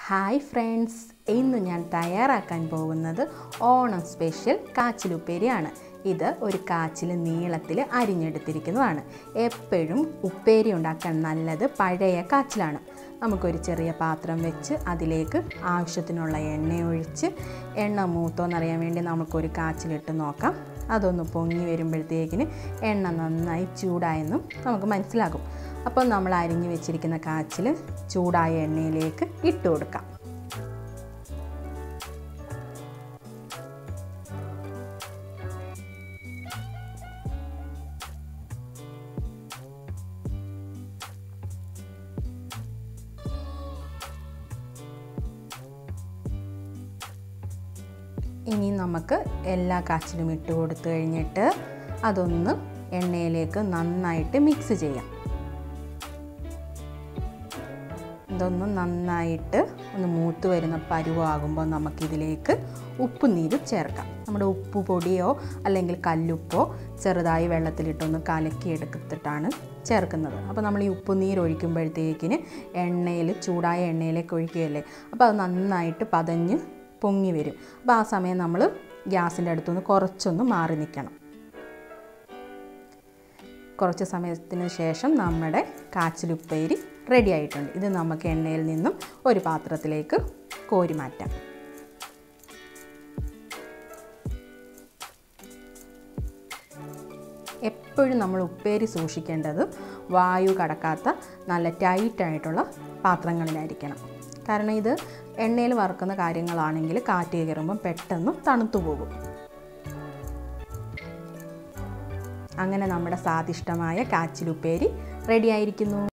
hi friends ഇന്ന് ഞാൻ തയ്യാറാക്കാൻ പോകുന്നത് ഓണം സ്പെഷ്യൽ കാച്ചിലുപ്പേരിയാണ് ഇത് ഒരു കാച്ചിൽ നീളത്തിൽ അരിഞ്ഞെടുത്തിരിക്കുന്നതാണ് എപ്പോഴും ഉപ്പേരി ഉണ്ടാക്കാൻ നല്ലത് പഴയ കാച്ചിലാണ് നമുക്കൊരു ചെറിയ പാത്രം വെച്ച് അതിലേക്ക് ആവശ്യത്തിനുള്ള എണ്ണ ഒഴിച്ച് എണ്ണ മൂത്തോന്നറിയാൻ വേണ്ടി നമുക്കൊരു കാച്ചിലിട്ട് നോക്കാം അതൊന്ന് പൊങ്ങി വരുമ്പോഴത്തേക്കിന് എണ്ണ നന്നായി ചൂടായെന്നും നമുക്ക് മനസ്സിലാകും അപ്പോൾ നമ്മൾ അരിഞ്ഞു വെച്ചിരിക്കുന്ന കാച്ചിൽ ചൂടായ എണ്ണയിലേക്ക് ഇട്ട് കൊടുക്കാം ഇനി നമുക്ക് എല്ലാ കാച്ചിലും ഇട്ട് കൊടുത്തു കഴിഞ്ഞിട്ട് അതൊന്ന് എണ്ണയിലേക്ക് നന്നായിട്ട് മിക്സ് ചെയ്യാം ഇതൊന്ന് നന്നായിട്ട് ഒന്ന് മൂത്ത് വരുന്ന പരുവാകുമ്പോൾ നമുക്കിതിലേക്ക് ഉപ്പ് നീര് ചേർക്കാം നമ്മുടെ ഉപ്പ് പൊടിയോ അല്ലെങ്കിൽ കല്ലുപ്പോ ചെറുതായി വെള്ളത്തിലിട്ടൊന്ന് കലക്കി എടുത്തിട്ടാണ് ചേർക്കുന്നത് അപ്പോൾ നമ്മൾ ഈ ഉപ്പ് നീര് ഒഴിക്കുമ്പോഴത്തേക്കിന് എണ്ണയിൽ ചൂടായ എണ്ണയിലേക്ക് ഒഴിക്കുകയല്ലേ അപ്പോൾ അത് നന്നായിട്ട് പതഞ്ഞ് പൊങ്ങി വരും അപ്പോൾ ആ സമയം നമ്മൾ ഗ്യാസിൻ്റെ അടുത്തുനിന്ന് കുറച്ചൊന്ന് മാറി നിൽക്കണം കുറച്ച് സമയത്തിന് ശേഷം നമ്മുടെ കാച്ചിലുപ്പേരി റെഡി ആയിട്ടുണ്ട് ഇത് നമുക്ക് എണ്ണയിൽ നിന്നും ഒരു പാത്രത്തിലേക്ക് കോരി മാറ്റാം എപ്പോഴും നമ്മൾ ഉപ്പേരി സൂക്ഷിക്കേണ്ടത് വായു കടക്കാത്ത നല്ല ടൈറ്റായിട്ടുള്ള പാത്രങ്ങളിലായിരിക്കണം കാരണം ഇത് എണ്ണയിൽ വറുക്കുന്ന കാര്യങ്ങളാണെങ്കിൽ കാറ്റ് കയറുമ്പം പെട്ടെന്ന് തണുത്തു പോകും അങ്ങനെ നമ്മുടെ സ്വാദിഷ്ടമായ കാച്ചിലുപ്പേരി റെഡി ആയിരിക്കുന്നു